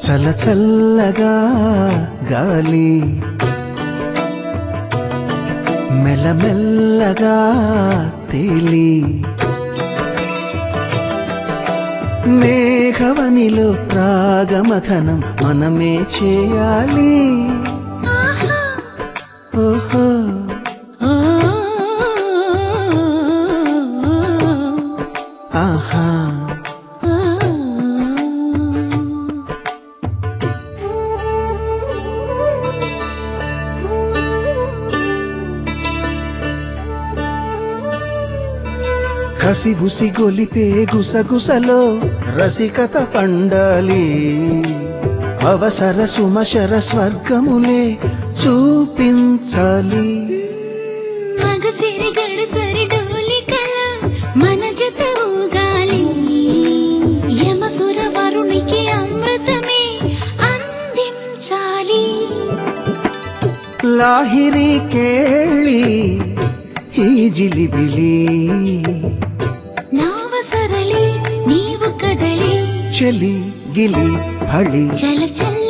చల చల్లగా గాలి మెల్లమెల్లగా తేలి మేఘవనిలో రాగమథనం మనమే చేయాలి ఆహా ఓహో ఓ ఆహా కసి బుసి గొలిపే గుసగుసలో రసికత పండాలి అవసర సుమశర స్వర్గములే చూపించాలి మగసిరి గడసరి డోలికల మన జత ఊగాలి యమసుర వరుణికి అమృతమే అందించాలి లాహిరి కేళి ఈ జిలిబిలి నావ సరళి నీవు కదలి చెలి గిలి హళి చల చల్ల